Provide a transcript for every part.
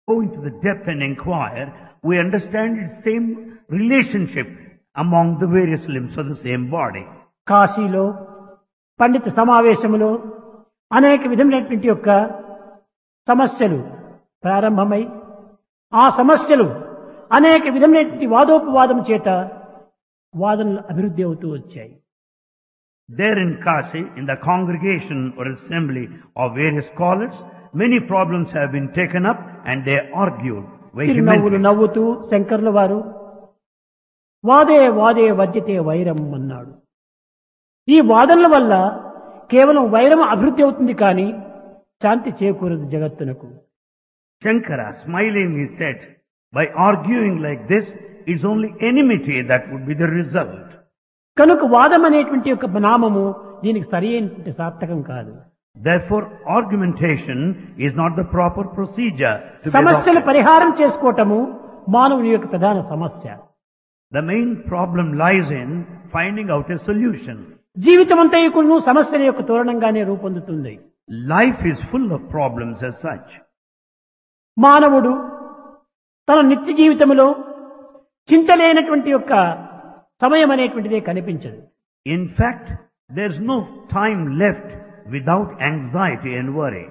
go into the depth and inquire, we understand its same relationship among the various limbs of the same body. కాశీలో పండిత సమావేశములో అనేక విధమైనటువంటి యొక్క సమస్యలు ప్రారంభమై ఆ సమస్యలు అనేక విధమైనటువంటి వాదోపవాదం చేత వాదనలు అభివృద్ధి అవుతూ వచ్చాయి There in Kashi, in the congregation or assembly of various scholars, many problems have been taken up and they argued చిరునవ్వులు vehemently. నవ్వుతూ శంకర్ల వారు వాదే వాదే వద్యతే వైరం అన్నాడు ఈ వాదనల వల్ల కేవలం వైరం అభివృద్ధి అవుతుంది కానీ శాంతి చేకూరదు జగత్తునకు Shankara smilingly said, by arguing like this, it's only enmity that would be the result. కనుక వాదం అనేటువంటి యొక్క నామము దీనికి సరి అయినటువంటి సార్థకం కాదు Therefore, argumentation is not the proper procedure to be సమస్యల adopted. పరిహారం చేసుకోవటము మానవుని యొక్క ప్రధాన సమస్య The main problem lies in finding out a solution. జీవితం అంతా కూడా సమస్యల యొక్క తోరణంగానే రూపొందుతుంది Life is full of problems as such. మానవుడు తన నిత్య జీవితంలో చింతలేనటువంటి యొక్క సమయం అనేటువంటిదే కనిపించదు In fact, there's no time left without anxiety and worry.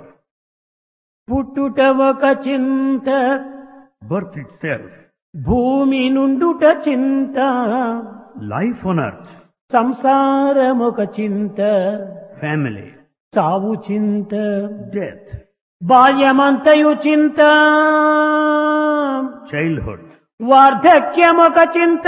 పుట్టుట ఒక చింత Birth itself, భూమి నుండుట చింత life on earth, సంసారం ఒక చింత family, చావు చింత death, బాల్యమంతయు చింత childhood, వార్ధక్యం ఒక చింత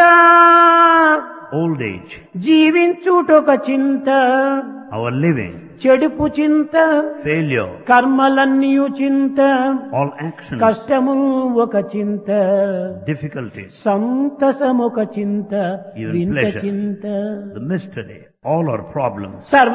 old age, జీవించుటొక చింత our living, చెడుపు చింత failure, కర్మలన్నీయు చింత all actions, కష్టము ఒక చింత difficulties, సంతసమొక చింత Even వింత pleasure. చింత the mystery, all are problems. సర్వ